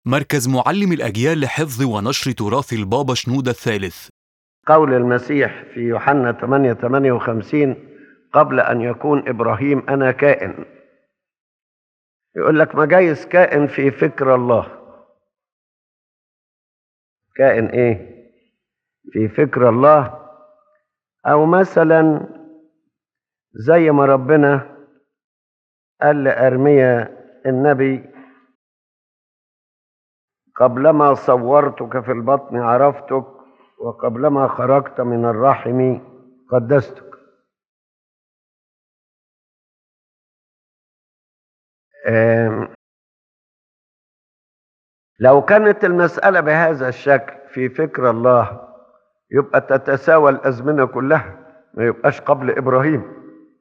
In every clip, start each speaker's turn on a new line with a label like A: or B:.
A: مركز معلم الأجيال لحفظ ونشر تراث البابا شنودة الثالث
B: قول المسيح في يوحنا 8 58 قبل أن يكون إبراهيم أنا كائن يقول لك ما جايز كائن في فكر الله كائن إيه في فكر الله أو مثلا زي ما ربنا قال لأرميا النبي قبلما صورتك في البطن عرفتك وقبلما خرجت من الرحم قدستك آم، لو كانت المسألة بهذا الشكل في فكر الله يبقى تتساوى الأزمنة كلها ما يبقاش قبل إبراهيم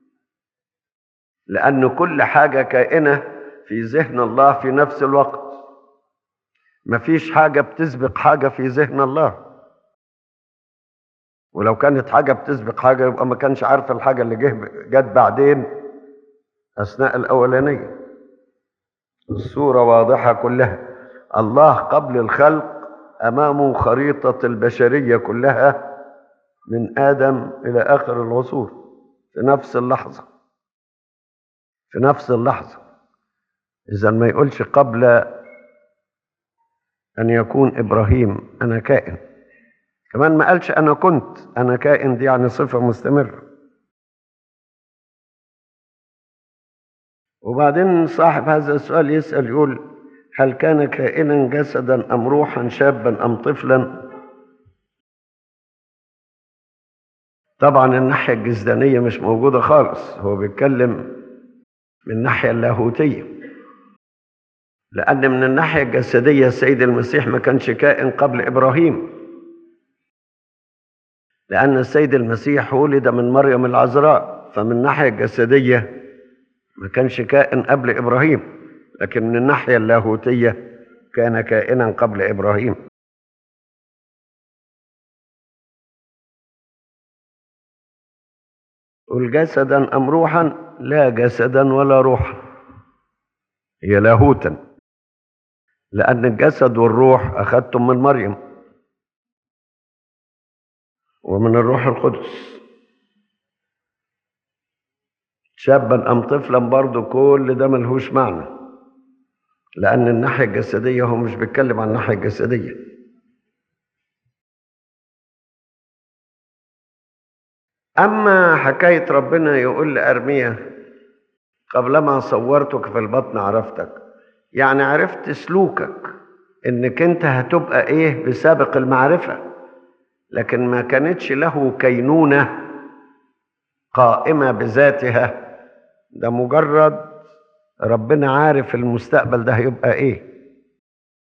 B: لأن كل حاجة كائنة في ذهن الله في نفس الوقت مفيش حاجة بتسبق حاجة في ذهن الله ولو كانت حاجة بتسبق حاجة يبقى ما كانش عارف الحاجة اللي جه جت بعدين أثناء الأولانية الصورة واضحة كلها الله قبل الخلق أمامه خريطة البشرية كلها من آدم إلى آخر العصور في نفس اللحظة في نفس اللحظة إذا ما يقولش قبل أن يكون إبراهيم أنا كائن كمان ما قالش أنا كنت أنا كائن دي يعني صفة مستمرة وبعدين صاحب هذا السؤال يسأل يقول هل كان كائنا جسدا أم روحا شابا أم طفلا طبعا الناحية الجسدانية مش موجودة خالص هو بيتكلم من الناحية اللاهوتية لأن من الناحية الجسدية السيد المسيح ما كانش كائن قبل إبراهيم لأن السيد المسيح ولد من مريم العذراء فمن الناحية الجسدية ما كانش كائن قبل إبراهيم لكن من الناحية اللاهوتية كان كائنا قبل إبراهيم قل جسدا أم روحا لا جسدا ولا روحا هي لاهوتا لأن الجسد والروح أخذتم من مريم ومن الروح القدس شابا أم طفلا برضو كل ده ملهوش معنى لأن الناحية الجسدية هو مش بيتكلم عن الناحية الجسدية أما حكاية ربنا يقول لأرميا قبلما صورتك في البطن عرفتك يعني عرفت سلوكك انك انت هتبقى ايه بسابق المعرفة لكن ما كانتش له كينونة قائمة بذاتها ده مجرد ربنا عارف المستقبل ده هيبقى ايه